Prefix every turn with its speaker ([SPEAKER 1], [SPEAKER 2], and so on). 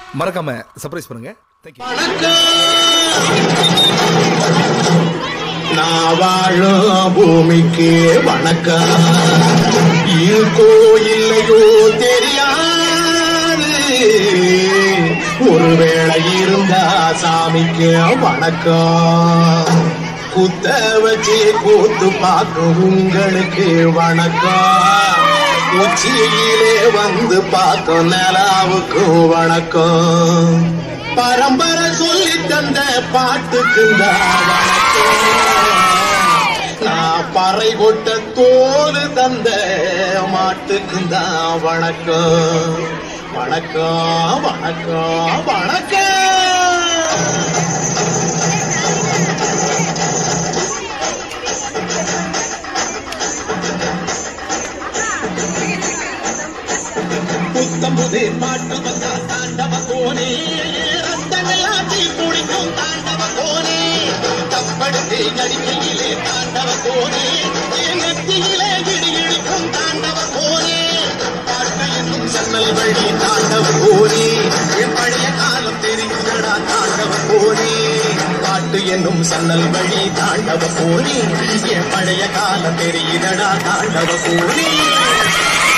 [SPEAKER 1] மறக்காம சர்ப்ரைஸ் பண்ணுங்க தேங்க்யூ
[SPEAKER 2] நான் வாழும் பூமிக்கு வணக்கம் இருக்கோ இல்லையோ தெரியாது ஒருவேளை இருந்தா சாமிக்கு வணக்கம் குத்த வச்சு கூத்து பார்க்கும் உங்களுக்கு வணக்கம் உச்சியிலே வந்து பார்க்கும் நிலாவுக்கு வணக்கம் பரம்பரை சொல்லி தந்த பாட்டுக்கு நான் பறை கொட்ட தோல் தந்த மாட்டுக்கு தான் வணக்கம் வணக்கம் வணக்கம் வணக்கம் புத்தம் புது பாட்டு வந்தா தாண்டவ கோனே ரத்தமில்லாட்டி குடிக்கும் தாண்டவ கோனே தப்படுத்து நடிக்கையிலே தாண்டவ கோனே என் நெத்தியிலே இடி இடிக்கும் தாண்டவ கோனே பாட்டு என்னும் சன்னல் வழி தாண்டவ கோனே என் பழைய காலம் தெரிந்தடா தாண்டவ கோனே பாட்டு என்னும் சன்னல் வழி தாண்டவ கோனே என் பழைய காலம் தெரியுதடா தாண்டவ கோனே